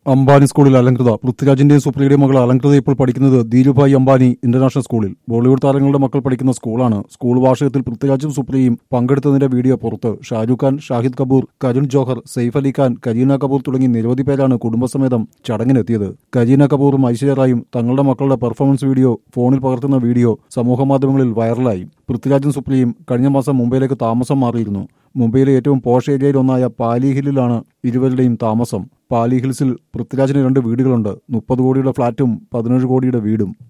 അംബാനി സ്കൂളിൽ അലങ്കൃത പൃഥ്വിരാജിന്റെയും സുപ്രിയയുടെയും മകൾ അലങ്കൃത ഇപ്പോൾ പഠിക്കുന്നത് ധീരുഭായ് അംബാനി ഇന്റർനാഷണൽ സ്കൂളിൽ ബോളിവുഡ് താരങ്ങളുടെ മക്കൾ പഠിക്കുന്ന സ്കൂളാണ് സ്കൂൾ വാർഷികത്തിൽ പൃഥ്വിരാജും സുപ്രിയയും പങ്കെടുത്തതിന്റെ വീഡിയോ പുറത്ത് ഷാരൂഖ് ഖാൻ ഷാഹിദ് കപൂർ കരുൺ ജോഹർ സെയ്ഫ് അലി ഖാൻ കരീന കപൂർ തുടങ്ങി നിരവധി പേരാണ് കുടുംബസമേതം ചടങ്ങിനെത്തിയത് കരീന കപൂറും ഐശ്വര്യ റായും തങ്ങളുടെ മക്കളുടെ പെർഫോമൻസ് വീഡിയോ ഫോണിൽ പകർത്തുന്ന വീഡിയോ സമൂഹമാധ്യമങ്ങളിൽ വൈറലായി പൃഥ്വിരാജും സുപ്രിയയും കഴിഞ്ഞ മാസം മുംബൈയിലേക്ക് താമസം മാറിയിരുന്നു മുംബൈയിലെ ഏറ്റവും പോഷ് ഏരിയയിൽ ഒന്നായ പാലി ഹില്ലിലാണ് ഇരുവരുടെയും താമസം പാലി ഹിൽസിൽ പൃഥ്വിരാജിന് രണ്ട് വീടുകളുണ്ട് മുപ്പത് കോടിയുടെ ഫ്ളാറ്റും പതിനേഴ് കോടിയുടെ വീടും